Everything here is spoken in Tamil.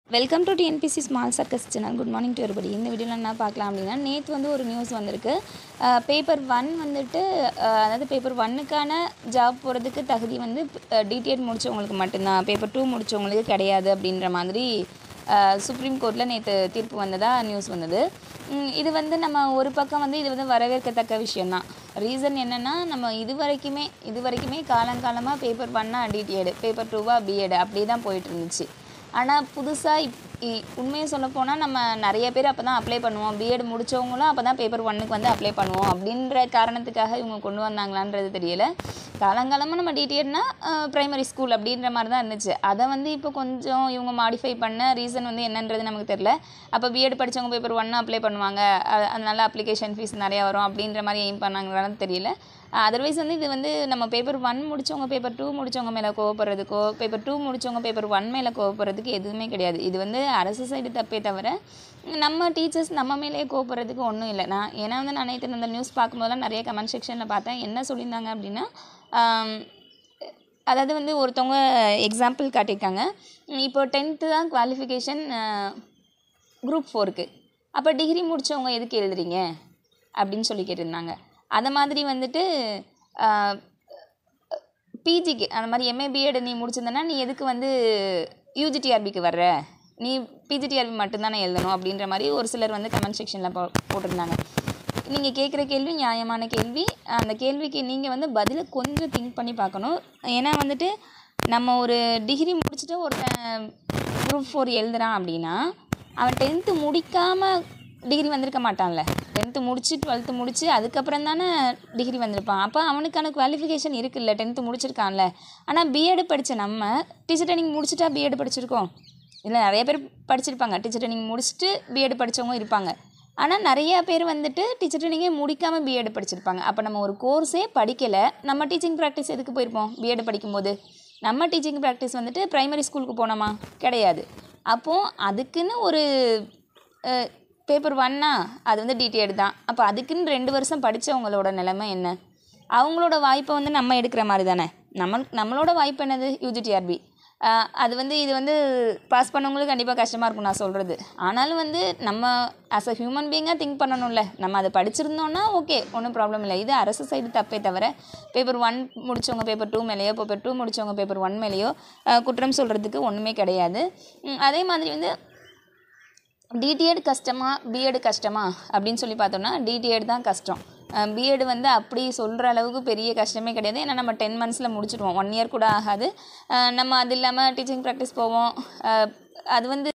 welcome to TNPC small circus channel good morning to everybody இந்த வீடியோவில் என்ன பார்க்கலாம் அப்படின்னா நேற்று வந்து ஒரு நியூஸ் வந்திருக்கு பேப்பர் ஒன் வந்துட்டு அஹ், அதாவது பேப்பர் ஒன்னுக்கான ஜாப் போகிறதுக்கு தகுதி வந்து டிடிஎட் முடித்தவங்களுக்கு மட்டும்தான் பேப்பர் டூ முடித்தவங்களுக்கு கிடையாது அப்படின்ற மாதிரி சுப்ரீம் கோர்ட்டில் நேற்று தீர்ப்பு வந்ததாக நியூஸ் வந்தது உம், இது வந்து நம்ம ஒரு பக்கம் வந்து இது வந்து வரவேற்கத்தக்க விஷயம்தான் ரீசன் என்னென்னா நம்ம இது வரைக்குமே இது வரைக்குமே காலங்காலமாக பேப்பர் ஒன்னாக டிடிஎடு பேப்பர் டூவாக பிஎட் அப்படி தான் போயிட்டு இருந்துச்சு ஆனால் புதுசாக இப் இ- உண்மையை சொல்ல போனால் நம்ம நிறைய பேர் அப்போ தான் அப்ளை பண்ணுவோம் பிஎட் முடித்தவங்களும் அப்போ தான் பேப்பர் ஒன்னுக்கு வந்து அப்ளை பண்ணுவோம் அப்படின்ற காரணத்துக்காக இவங்க கொண்டு வந்தாங்களான்றது தெரியல காலங்காலமாக நம்ம டிடிஎட்னா ப்ரைமரி ஸ்கூல் அப்படின்ற மாதிரி தான் இருந்துச்சு அதை வந்து இப்போ கொஞ்சம் இவங்க மாடிஃபை பண்ண ரீசன் வந்து என்னன்றது நமக்கு தெரியல அப்போ பிஎட் படித்தவங்க பேப்பர் ஒன்று அப்ளை பண்ணுவாங்க அ- அதனால அப்ளிகேஷன் ஃபீஸ் நிறையா வரும் அப்படின்ற மாதிரி எய்ம் பண்ணாங்களான்னு தெரியல அதர்வைஸ் வந்து இது வந்து நம்ம பேப்பர் ஒன் முடிச்சவங்க பேப்பர் டூ முடிச்சவங்க மேலே கோவப்படுறதுக்கோ பேப்பர் டூ முடிச்சவங்க பேப்பர் ஒன் மேலே கோவப்படுறதுக்கு எதுவுமே கிடையாது இது வந்து அரசு சைடு தப்பே தவிர நம்ம டீச்சர்ஸ் நம்ம மேலேயே கோவப்படுறதுக்கு ஒன்றும் இல்லை நான் ஏன்னா வந்து நான் நேற்று இந்த நியூஸ் பார்க்கும்போதெல்லாம் நிறைய கமெண்ட் செக்ஷனில் பார்த்தேன் என்ன சொல்லியிருந்தாங்க அப்படின்னா ஆம், அதாவது வந்து ஒருத்தவங்க எக்ஸாம்பிள் காட்டியிருக்காங்க உம் இப்போ டென்த்து தான் குவாலிஃபிகேஷன் குரூப் ஃபோருக்கு அப்போ டிகிரி முடித்தவங்க எதுக்கு எழுதுறீங்க அப்படின்னு சொல்லி கேட்டிருந்தாங்க அதை மாதிரி வந்துட்டு பிஜிக்கு அந்த மாதிரி எம்ஏ பிஎட் நீ முடிச்சிருந்தனா நீ எதுக்கு வந்து யூஜிடிஆர்பிக்கு வர்ற நீ பிஜிடிஆர்பி மட்டும்தானே எழுதணும் அப்படின்ற மாதிரி ஒரு சிலர் வந்து கமெண்ட் செக்ஷனில் போ போட்டிருந்தாங்க நீங்கள் கேட்குற கேள்வி நியாயமான கேள்வி அந்த கேள்விக்கு நீங்கள் வந்து பதிலை கொஞ்சம் திங்க் பண்ணி பார்க்கணும் ஏன்னா வந்துட்டு நம்ம ஒரு டிகிரி முடிச்சுட்டு ஒருத்தன் குரூப் ஃபோர் எழுதுறான் அப்படின்னா அவன் டென்த்து முடிக்காமல் டிகிரி வந்திருக்க மாட்டான்ல டென்த்து முடிச்சு டுவெல்த்து முடிச்சு அதுக்கப்புறம் தானே டிகிரி வந்திருப்பான் அப்போ அவனுக்கான குவாலிஃபிகேஷன் இருக்குல்ல டென்த்து முடிச்சிருக்கான்ல ஆனால் பிஎட் படித்த நம்ம டீச்சர் ட்ரைனிங் முடிச்சுட்டா பிஎட் படிச்சிருக்கோம் இல்லை நிறைய பேர் படிச்சிருப்பாங்க டீச்சர் ட்ரைனிங் முடிச்சுட்டு பிஎட் படித்தவங்க இருப்பாங்க ஆனால் நிறைய பேர் வந்துட்டு டீச்சர் ட்ரைனிங்கே முடிக்காமல் பிஎட் படிச்சிருப்பாங்க அப்போ நம்ம ஒரு கோர்ஸே படிக்கலை நம்ம டீச்சிங் ப்ராக்டிஸ் எதுக்கு போயிருப்போம் பிஎட் படிக்கும்போது நம்ம டீச்சிங் ப்ராக்டிஸ் வந்துட்டு ப்ரைமரி ஸ்கூலுக்கு போனோமா கிடையாது அப்போது அதுக்குன்னு ஒரு பேப்பர் ஒன்னா அது வந்து டிடிஎட் தான் அப்போ அதுக்குன்னு ரெண்டு வருஷம் படித்தவங்களோட நிலைமை என்ன அவங்களோட வாய்ப்பை வந்து நம்ம எடுக்கிற மாதிரி தானே நம்ம நம்மளோட வாய்ப்பு என்னது யூஜிடிஆர்பி அது வந்து இது வந்து பாஸ் பண்ணவங்களுக்கு கண்டிப்பாக கஷ்டமாக இருக்கும் நான் சொல்கிறது ஆனாலும் வந்து நம்ம ஆஸ் அ ஹியூமன் பீயிங்காக திங்க் பண்ணணும்ல நம்ம அதை படிச்சிருந்தோன்னா ஓகே ஒன்றும் ப்ராப்ளம் இல்லை இது அரசு சைடு தப்பே தவிர பேப்பர் ஒன் முடித்தவங்க பேப்பர் டூ மேலேயோ பேப்பர் டூ முடித்தவங்க பேப்பர் ஒன் மேலேயோ அஹ், குற்றம் சொல்கிறதுக்கு ஒன்றுமே கிடையாது உம், அதே மாதிரி வந்து டிடிஎட் கஷ்டமா பிஎட் கஷ்டமா அப்படின்னு சொல்லி பார்த்தோம்னா டிடிஎட் தான் கஷ்டம் பிஎட் வந்து அப்படி சொல்கிற அளவுக்கு பெரிய கஷ்டமே கிடையாது ஏன்னா நம்ம டென் மந்த்ஸில் முடிச்சிடுவோம் ஒன் இயர் கூட ஆகாது அஹ் நம்ம அது இல்லாமல் டீச்சிங் ப்ராக்டிஸ் போவோம் அஹ் அது வந்து